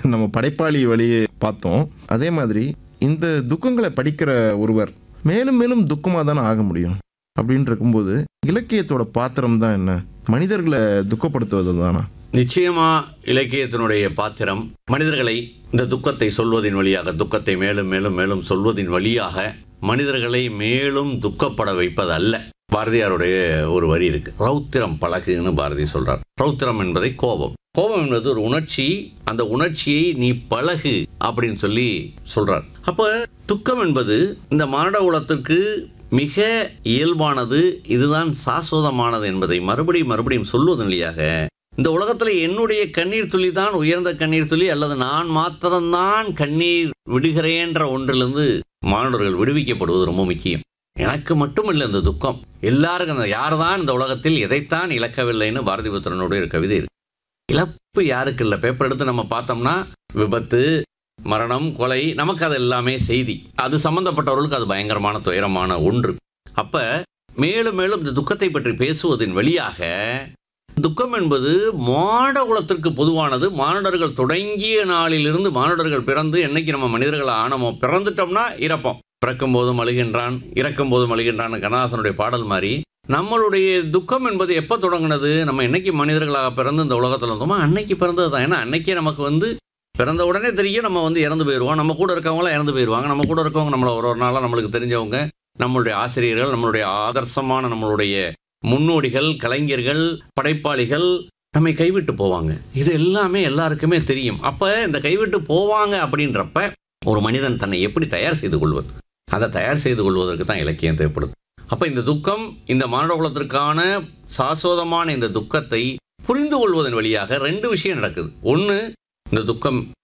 நம்ம படைப்பாளி வழியை பார்த்தோம் அதே மாதிரி இந்த துக்கங்களை படிக்கிற ஒருவர் மேலும் மேலும் துக்கமாக தானே ஆக முடியும் அப்படின்னு இருக்கும்போது இலக்கியத்தோட பாத்திரம் தான் என்ன மனிதர்களை துக்கப்படுத்துவது தானா நிச்சயமா இலக்கியத்தினுடைய பாத்திரம் மனிதர்களை இந்த துக்கத்தை சொல்வதின் வழியாக துக்கத்தை மேலும் மேலும் மேலும் சொல்வதின் வழியாக மனிதர்களை மேலும் துக்கப்பட வைப்பது அல்ல பாரதியாருடைய ஒரு வரி இருக்கு ரௌத்திரம் பழகுன்னு பாரதி சொல்றார் ரௌத்திரம் என்பதை கோபம் கோபம் என்பது ஒரு உணர்ச்சி அந்த உணர்ச்சியை நீ பழகு அப்படின்னு சொல்லி சொல்றார் அப்ப துக்கம் என்பது இந்த மானுட குலத்திற்கு மிக இயல்பானது இதுதான் சாஸ்வதமானது என்பதை மறுபடியும் மறுபடியும் சொல்வதன் வழியாக இந்த உலகத்தில் என்னுடைய கண்ணீர் துளி தான் உயர்ந்த கண்ணீர் துளி அல்லது நான் மாத்திரம்தான் கண்ணீர் விடுகிறேன்ற ஒன்றிலிருந்து மாணவர்கள் விடுவிக்கப்படுவது ரொம்ப முக்கியம் எனக்கு மட்டும் இல்லை இந்த துக்கம் எல்லாருக்கும் அந்த யார் தான் இந்த உலகத்தில் எதைத்தான் இழக்கவில்லைன்னு பாரதிபுத்திரனுடைய ஒரு கவிதை இருக்கு இழப்பு யாருக்கு இல்லை பேப்பர் எடுத்து நம்ம பார்த்தோம்னா விபத்து மரணம் கொலை நமக்கு அது எல்லாமே செய்தி அது சம்பந்தப்பட்டவர்களுக்கு அது பயங்கரமான துயரமான ஒன்று அப்ப மேலும் மேலும் இந்த துக்கத்தை பற்றி பேசுவதன் வழியாக துக்கம் என்பது மாட குலத்திற்கு பொதுவானது மானுடர்கள் தொடங்கிய நாளிலிருந்து மானுடர்கள் பிறந்து என்னைக்கு நம்ம மனிதர்கள் ஆனமோ பிறந்துட்டோம்னா இறப்போம் பிறக்கும் போதும் அழுகின்றான் இறக்கும் போதும் அழுகின்றான் கண்ணதாசனுடைய பாடல் மாதிரி நம்மளுடைய துக்கம் என்பது எப்போ தொடங்குனது நம்ம என்னைக்கு மனிதர்களாக பிறந்து இந்த உலகத்தில் இருந்தோமோ அன்னைக்கு பிறந்தது தான் ஏன்னா அன்னைக்கே நமக்கு வந்து பிறந்த உடனே தெரியும் நம்ம வந்து இறந்து போயிடுவோம் நம்ம கூட இருக்கவங்களாம் இறந்து போயிடுவாங்க நம்ம கூட இருக்கவங்க நம்மளை ஒரு ஒரு நாளாக நம்மளுக்கு தெரிஞ்சவங்க நம்மளுடைய ஆசிரியர்கள் நம்மளுடைய ஆதர்சமான நம்மளுடைய முன்னோடிகள் கலைஞர்கள் படைப்பாளிகள் நம்மை கைவிட்டு போவாங்க இது எல்லாமே எல்லாருக்குமே தெரியும் அப்போ இந்த கைவிட்டு போவாங்க அப்படின்றப்ப ஒரு மனிதன் தன்னை எப்படி தயார் செய்து கொள்வது அதை தயார் செய்து கொள்வதற்கு தான் இலக்கியம் தேவைப்படுது அப்போ இந்த துக்கம் இந்த மானுட குலத்திற்கான சாஸ்வதமான இந்த துக்கத்தை புரிந்து கொள்வதன் வழியாக ரெண்டு விஷயம் நடக்குது ஒன்று இந்த துக்கம்